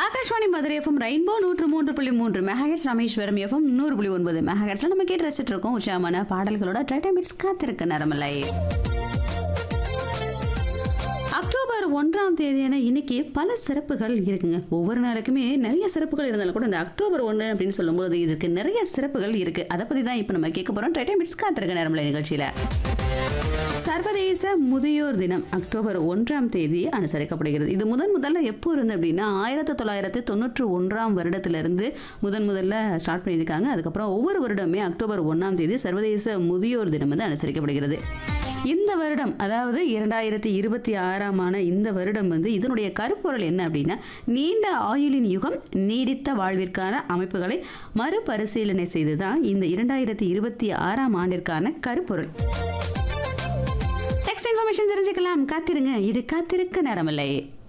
Akashvani Madurai FM rainbow நூற்று மூன்று புள்ளி மூன்று மெகாஹெட்ஸ் ராமேஸ்வரம் எஃப்எம் நூறு புள்ளி ஒன்பது மெகாஹெட்ஸ்ல நம்ம கேட்டு ரசிச்சுட்டு இருக்கோம் உற்சாகமான பாடல்களோட டைட்டமிட்ஸ் காத்திருக்க நேரமில்லை அக்டோபர் ஒன்றாம் தேதியான இன்னைக்கு பல சிறப்புகள் இருக்குங்க ஒவ்வொரு நாளுக்குமே நிறைய சிறப்புகள் இருந்தாலும் கூட இந்த அக்டோபர் ஒன்று அப்படின்னு சொல்லும்போது இதுக்கு நிறைய சிறப்புகள் இருக்கு அதை பத்தி தான் இப்போ நம்ம கேட்க போறோம் டைட்டமிட்ஸ் காத்திருக்க நேரமில்லை நிகழ்ச்சியில சர்வதேச முதியோர் தினம் அக்டோபர் ஒன்றாம் தேதி அனுசரிக்கப்படுகிறது இது முதன் முதல்ல எப்போ இருந்து அப்படின்னா ஆயிரத்தி தொள்ளாயிரத்தி தொண்ணூற்று ஒன்றாம் வருடத்திலிருந்து முதன் முதல்ல ஸ்டார்ட் பண்ணியிருக்காங்க அதுக்கப்புறம் ஒவ்வொரு வருடமே அக்டோபர் ஒன்றாம் தேதி சர்வதேச முதியோர் தினம் வந்து அனுசரிக்கப்படுகிறது இந்த வருடம் அதாவது இரண்டாயிரத்தி இருபத்தி ஆறாம் ஆன இந்த வருடம் வந்து இதனுடைய கருப்பொருள் என்ன அப்படின்னா நீண்ட ஆயுளின் யுகம் நீடித்த வாழ்விற்கான அமைப்புகளை மறுபரிசீலனை செய்துதான் இந்த இரண்டாயிரத்தி இருபத்தி ஆறாம் ஆண்டிற்கான கருப்பொருள் நெக்ஸ்ட் இன்ஃபர்மேஷன் தெரிஞ்சுக்கலாம் காத்திருங்க இது காத்திருக்க நேரமில்லை